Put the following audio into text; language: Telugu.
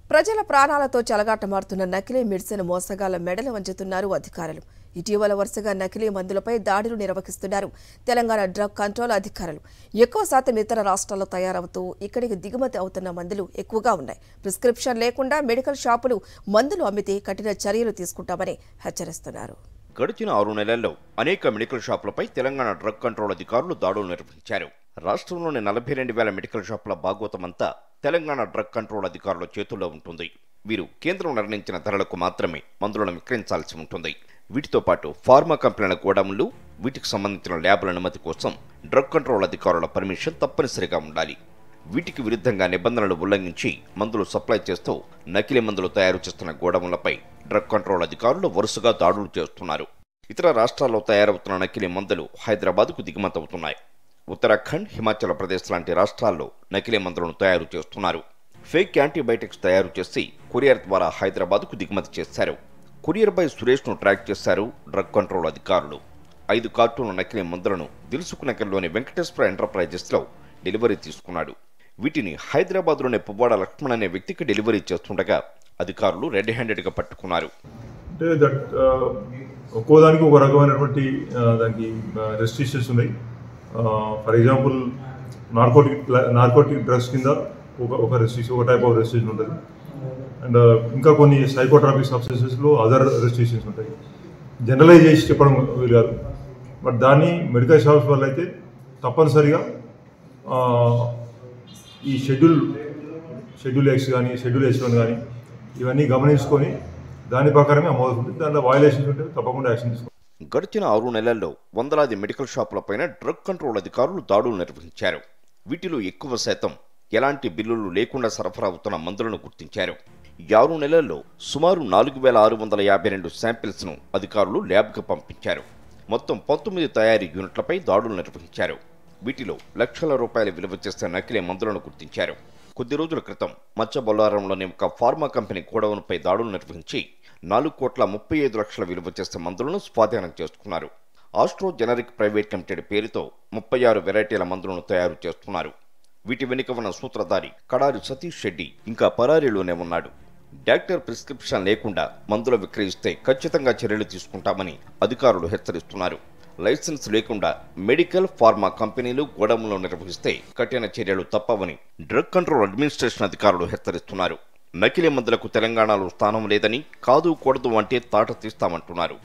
ప్రజల ప్రాణాలతో చెలగాటమాడుతున్న నకిలీ మెడిసిన్ మోసగాళ్ల మెడలు వంచుతున్నారు అధికారులు ఇటీవల వరుసగా నకిలీ మందులపై దాడులు నిర్వహిస్తున్నారు తెలంగాణ డ్రగ్ కంట్రోల్ అధికారులు ఎక్కువ శాతం ఇతర రాష్ట్రాల్లో తయారవుతూ ఇక్కడికి దిగుమతి అవుతున్న మందులు ఎక్కువగా ఉన్నాయి ప్రిస్క్రిప్షన్ లేకుండా మెడికల్ షాపులు మందులు అమ్మితే కఠిన చర్యలు తీసుకుంటామని హెచ్చరిస్తున్నారు గడిచిన ఆరు నెలల్లో అనేక మెడికల్ షాపులపై తెలంగాణ డ్రగ్ కంట్రోల్ అధికారులు దాడులు నిర్వహించారు రాష్ట్రంలోని నలభై రెండు వేల మెడికల్ షాపుల భాగోతమంతా తెలంగాణ డ్రగ్ కంట్రోల్ అధికారుల చేతుల్లో ఉంటుంది వీరు కేంద్రం నిర్ణయించిన ధరలకు మాత్రమే మందులను విక్రయించాల్సి ఉంటుంది వీటితో పాటు ఫార్మా కంపెనీల గోడౌన్లు వీటికి సంబంధించిన ల్యాబ్ల అనుమతి కోసం డ్రగ్ కంట్రోల్ అధికారుల పర్మిషన్ తప్పనిసరిగా ఉండాలి వీటికి విరుద్ధంగా నిబంధనలు ఉల్లంఘించి మందులు సప్లై చేస్తూ నకిలీ మందులు తయారు చేస్తున్న గోడౌన్లపై డ్రగ్ కంట్రోల్ అధికారులు వరుసగా దాడులు చేస్తున్నారు ఇతర రాష్ట్రాల్లో తయారవుతున్న నకిలీ మందులు హైదరాబాద్కు దిగుమతవుతున్నాయి ఉత్తరాఖండ్ హిమాచల్ ప్రదేశ్ లాంటి రాష్ట్రాల్లో నకిలీ మందులను తయారు చేస్తున్నారు ఫేక్ యాంటీబయాటిక్స్ తయారు చేసి కొరియర్ ద్వారా హైదరాబాద్కు దిగుమతి చేశారు కొరియర్ బై సురేష్ను ట్రాక్ చేశారు డ్రగ్ కంట్రోల్ అధికారులు ఐదు కార్టూన్ల నకిలీ మందులను దిల్సుకునగర్లోని వెంకటేశ్వర ఎంటర్ప్రైజెస్లో డెలివరీ తీసుకున్నాడు వీటిని హైదరాబాద్లోని పువ్వాడ లక్ష్మణ్ అనే వ్యక్తికి డెలివరీ చేస్తుండగా అధికారులు రెడ్ హ్యాండెడ్గా పట్టుకున్నారు అంటే దట్ ఒక్కో దానికి ఒక రకమైనటువంటి ఆ, దానికి రెస్ట్రిక్షన్స్ ఉన్నాయి for example narcotic narcotic drugs కింద ఒక ఒక రెస్ట్రిక్షన్ ఒక టైప్ ఆఫ్ రెస్ట్రిక్షన్ ఉంటుంది అండ్ ఇంకా కొన్ని సైకోట్రాపిక్ సబ్స్టెన్సెస్లో అదర్ రెస్ట్రిక్షన్స్ ఉంటాయి జనరలైజ్ చేసి చెప్పడం వీలు కాదు బట్ దాన్ని మెడికల్ షాప్స్ వల్ల అయితే తప్పనిసరిగా ఆ, ఈ షెడ్యూల్ షెడ్యూల్ ఎక్స్ కానీ షెడ్యూల్ హెచ్ వన్ కానీ ఇవన్నీ గమనించుకొని దాని ప్రకారమే అమలవుతుంది దాంట్లో వయలేషన్స్ ఉంటే తప్పకుండా యాక్షన్ తీసుకోవాలి గడిచిన ఆరు నెలల్లో వందలాది మెడికల్ షాపులపైన డ్రగ్ కంట్రోల్ అధికారులు దాడులు నిర్వహించారు వీటిలో ఎక్కువ శాతం ఎలాంటి బిల్లులు లేకుండా సరఫరా అవుతున్న మందులను గుర్తించారు ఈ ఆరు నెలల్లో సుమారు నాలుగు వేల ఆరు వందల యాభై రెండు శాంపిల్స్ను అధికారులు ల్యాబ్కు పంపించారు మొత్తం పంతొమ్మిది తయారీ యూనిట్లపై దాడులు నిర్వహించారు వీటిలో లక్షల రూపాయల విలువ చేసే నకిలీ మందులను గుర్తించారు కొద్ది రోజుల క్రితం మచ్చబొల్లారంలోని ఒక ఫార్మా కంపెనీ గోడౌన్పై దాడులు నిర్వహించి నాలుగు కోట్ల ముప్పై ఐదు లక్షల విలువ చేసే మందులను స్వాధీనం చేసుకున్నారు ఆస్ట్రో జెనరిక్ ప్రైవేట్ లిమిటెడ్ పేరుతో ముప్పై ఆరు వెరైటీల మందులను తయారు చేస్తున్నారు వీటి వెనుక ఉన్న సూత్రధారి కడారి సతీష్ రెడ్డి ఇంకా పరారీలోనే ఉన్నాడు డాక్టర్ ప్రిస్క్రిప్షన్ లేకుండా మందులు విక్రయిస్తే ఖచ్చితంగా చర్యలు తీసుకుంటామని అధికారులు హెచ్చరిస్తున్నారు లైసెన్స్ లేకుండా మెడికల్ ఫార్మా కంపెనీలు గోడౌన్లో నిర్వహిస్తే కఠిన చర్యలు తప్పవని డ్రగ్ కంట్రోల్ అడ్మినిస్ట్రేషన్ అధికారులు హెచ్చరిస్తున్నారు నకిలీ మందులకు తెలంగాణలో స్థానం లేదని కాదు కూడదు అంటే తాట తీస్తామంటున్నారు